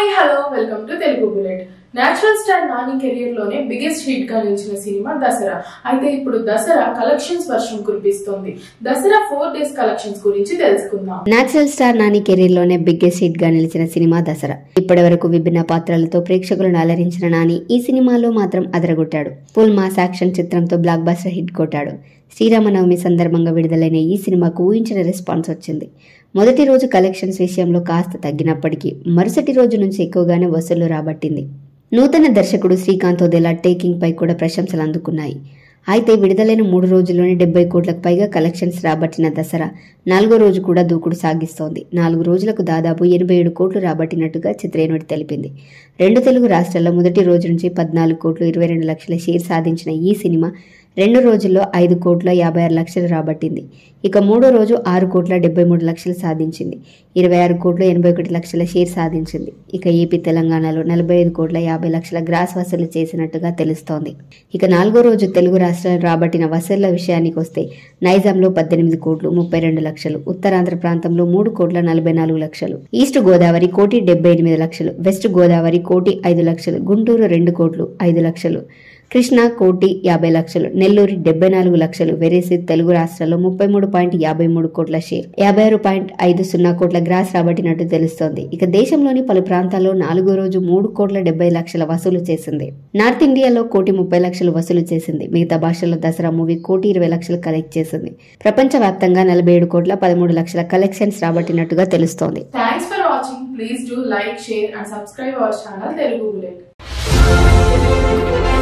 hi hello welcome to Telugu bullet natural star Nani career లోనే biggest hit గా నిలిచిన సినిమా దసరా అయితే ఇప్పుడు దసరా కలెక్షన్స్ వర్షం కురిపిస్తోంది దసరా ఫోర్ డేస్ కలెక్షన్స్ గురించి తెలుసుకుందాం నేచురల్ స్టార్ నాని కెరీర్ లోనే బిగ్గెస్ట్ హిట్ గా నిలిచిన సినిమా దసరా ఇప్పటి వరకు విభిన్న పాత్రలతో ప్రేక్షకులను అలరించిన నాని ఈ సినిమాలో మాత్రం అదరగొట్టాడు ఫుల్ మాస్ యాక్షన్ చిత్రంతో బ్లాక్ బస్టర్ హిట్ కొట్టాడు శ్రీరామనవమి సందర్భంగా విడుదలైన ఈ సినిమాకు ఊహించిన రెస్పాన్స్ వచ్చింది మొదటి రోజు కలెక్షన్స్ విషయంలో కాస్త తగ్గినప్పటికీ మరుసటి రోజు నుంచి ఎక్కువగానే వసూళ్లు రాబట్టింది నూతన దర్శకుడు శ్రీకాంత్ ఒదేలా టేకింగ్ పై కూడా ప్రశంసలు అందుకున్నాయి అయితే విడుదలైన మూడు రోజుల్లోనే డెబ్బై కోట్లకు పైగా కలెక్షన్స్ రాబట్టిన దసరా నాలుగో రోజు కూడా దూకుడు సాగిస్తోంది నాలుగు రోజులకు దాదాపు ఎనభై ఏడు కోట్లు రాబట్టినట్టుగా చిత్రేనుడి తెలిపింది రెండు తెలుగు రాష్ట్రాల్లో మొదటి రోజు నుంచి పద్నాలుగు కోట్లు ఇరవై రెండు లక్షల షేర్ సాధించిన ఈ సినిమా రెండు రోజుల్లో ఐదు కోట్ల యాభై ఆరు లక్షలు రాబట్టింది ఇక మూడో రోజు ఆరు కోట్ల డెబ్బై మూడు లక్షలు సాధించింది ఇరవై ఆరు కోట్ల ఎనభై ఒకటి లక్షల షేర్ సాధించింది ఇక ఏపీ తెలంగాణలో నలభై ఐదు కోట్ల యాభై లక్షల గ్రాస్ వసూలు చేసినట్టుగా తెలుస్తోంది ఇక నాలుగో రోజు తెలుగు రాష్ట్రాలు రాబట్టిన వసూళ్ల విషయానికి వస్తే నైజాంలో పద్దెనిమిది కోట్లు ముప్పై రెండు లక్షలు ఉత్తరాంధ్ర ప్రాంతంలో మూడు కోట్ల నలభై నాలుగు లక్షలు ఈస్ట్ గోదావరి కోటి డెబ్బై ఎనిమిది లక్షలు వెస్ట్ గోదావరి కోటి ఐదు లక్షలు గుంటూరు రెండు కోట్లు ఐదు లక్షలు కృష్ణా కోటి యాభై లక్షలు నెల్లూరు డెబ్బై నాలుగు లక్షలు వెరేసి తెలుగు రాష్ట్రాల్లో ముప్పై మూడు పాయింట్ యాభై మూడు కోట్ల షేర్ యాభై ఆరు పాయింట్ ఐదు సున్నా కోట్ల గ్రాస్ రాబట్టినట్టు తెలుస్తోంది ఇక దేశంలోని పలు ప్రాంతాల్లో నాలుగో రోజు మూడు కోట్ల డెబ్బై లక్షల వసూలు చేసింది నార్త్ ఇండియాలో కోటి ముప్పై లక్షలు వసూలు చేసింది మిగతా భాషల్లో దసరా మూవీ కోటి ఇరవై లక్షలు కలెక్ట్ చేసింది ప్రపంచవ్యాప్తంగా నలభై ఏడు కోట్ల పదమూడు లక్షల కలెక్షన్స్ రాబట్టినట్టుగా తెలుస్తోంది thanks for watching please do like share and subscribe our channel Telugu bullet